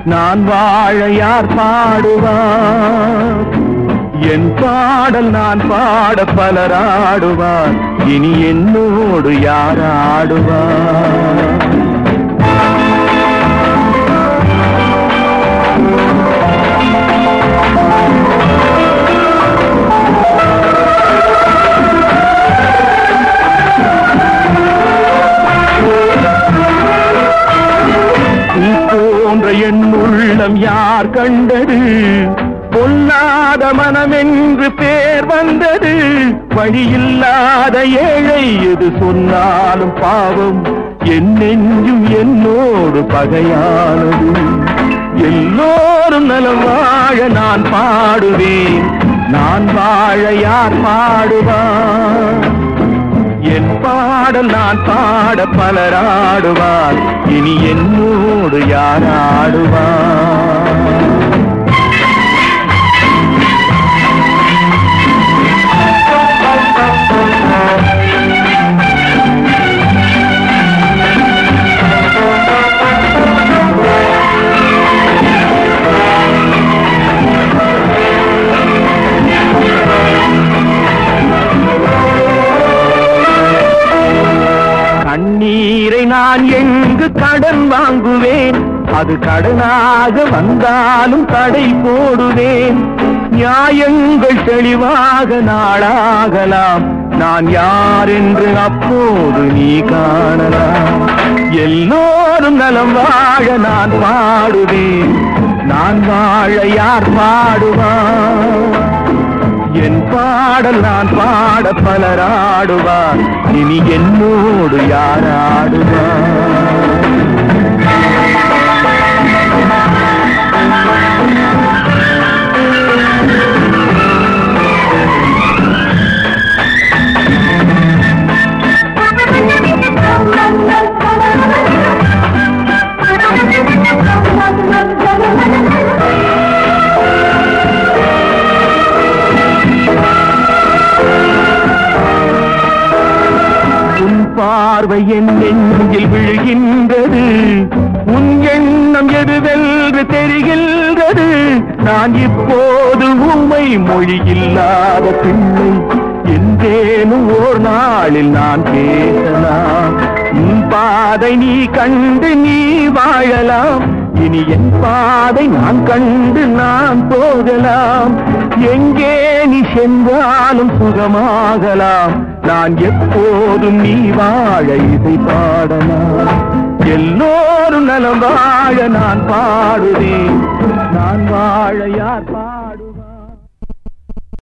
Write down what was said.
நான் வாழ யார் பாடுவார் என் பாடல் நான் பாட பலராடுவார் இனி என்னோடு யார் ஆடுவார் நீ போன்ற என் உள்ளம் யார் கண்டது பொல்லாத மனமென்று பேர் வந்தது வழியில்லாத ஏழை எது சொன்னாலும் பாவம் என் நெஞ்சும் என்னோடு பகையானது எல்லோரும் நலம் வாழ நான் பாடுவேன் நான் வாழ யார் பாடுவார் என் பாடல் நான் பாட பலராடுவார் இனி என்னோடு யார் ஆடுவார் கண்ணீரை நான் எங்கு கடன் வாங்குவேன் அது கடனாக வந்தாலும் தடை போடுவேன் நியாயங்கள் தெளிவாக நாளாகலாம் நான் யார் என்று அப்போது நீ காணலாம் எல்லோரும் நலம் வாழ நான் பாடுவேன் நான் வாழ யார் பாடுவார் என் பாடல் நான் பாட பலராடுவார் இனி என்னோடு யார் ஆடுவார் உன் பார்வை என் நெஞ்சில் விழுகின்றது உன் எண்ணம் எதுவென்று தெரிகின்றது நான் இப்போது உண்மை மொழி இல்லாத பிள்ளை என்றேனும் ஓர் நாளில் நான் பேசலாம் உன் பாதை நீ கண்டு நீ வாழலாம் இனி என் பாதை நான் கண்டு நான் போகலாம் எங்கே நீ சென்றாலும் சுகமாகலாம் நான் எப்போதும் நீ வாழ இதை பாடலாம் எல்லோரும் நலம் வாழ நான் பாடுவேன் நான் வாழ யார் பாட